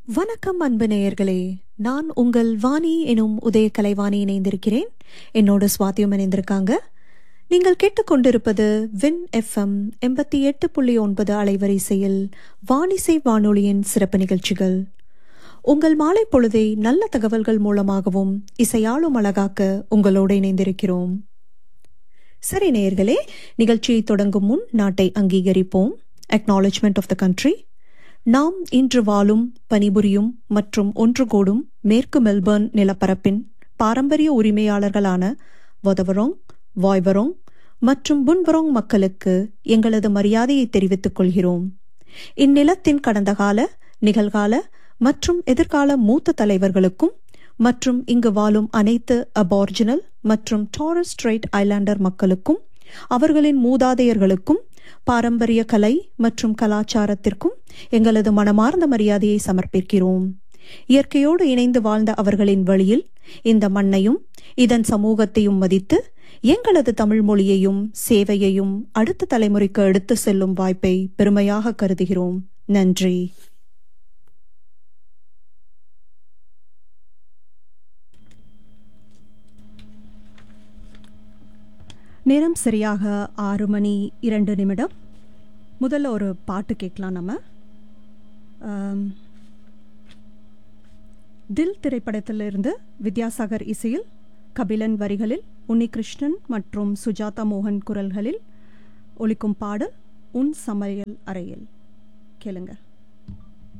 வணக்கம் அன்பு நேயர்களே நான் உங்கள் வாணி எனும் உதய கலைவாணி இணைந்திருக்கிறேன் என்னோட சுவாத்தியம் இணைந்திருக்காங்க நீங்கள் கேட்டுக்கொண்டிருப்பது வின் எஃப்எம் எண்பத்தி எட்டு புள்ளி ஒன்பது அலைவரிசையில் வாணிசை வானொலியின் சிறப்பு நிகழ்ச்சிகள் உங்கள் மாலை பொழுதை நல்ல தகவல்கள் மூலமாகவும் இசையாலும் அழகாக்க உங்களோடு இணைந்திருக்கிறோம் சரி நேயர்களே நிகழ்ச்சியை தொடங்கும் முன் நாட்டை அங்கீகரிப்போம் அக்னாலஜ்மெண்ட் ஆஃப் த கண்ட்ரி நாம் இன்று வாழும் பணிபுரியும் மற்றும் ஒன்று கூடும் மேற்கு மெல்பர்ன் நிலப்பரப்பின் பாரம்பரிய உரிமையாளர்களான வொதவரோங் வாய்வரோங் மற்றும் புன்வரோங் மக்களுக்கு எங்களது மரியாதையை தெரிவித்துக் கொள்கிறோம் இந்நிலத்தின் கடந்த கால நிகழ்கால மற்றும் எதிர்கால மூத்த தலைவர்களுக்கும் மற்றும் இங்கு வாழும் அனைத்து அபார்ஜினல் மற்றும் டாரஸ் ஸ்ட்ரைட் ஐலாண்டர் மக்களுக்கும் அவர்களின் மூதாதையர்களுக்கும் பாரம்பரிய கலை மற்றும் கலாச்சாரத்திற்கும் எங்களது மனமார்ந்த மரியாதையை சமர்ப்பிக்கிறோம் இயற்கையோடு இணைந்து வாழ்ந்த அவர்களின் வழியில் இந்த மண்ணையும் இதன் சமூகத்தையும் மதித்து எங்களது தமிழ் மொழியையும் சேவையையும் அடுத்த தலைமுறைக்கு எடுத்து செல்லும் வாய்ப்பை பெருமையாக கருதுகிறோம் நன்றி நேரம் சரியாக ஆறு மணி இரண்டு நிமிடம் முதல்ல ஒரு பாட்டு கேட்கலாம் நம்ம ஆம், தில் திரைப்படத்திலிருந்து வித்யாசாகர் இசையில் கபிலன் வரிகளில் உன்னிகிருஷ்ணன் மற்றும் சுஜாதா மோகன் குரல்களில் ஒலிக்கும் பாடல் உன் சமையல் அறையில் கேளுங்க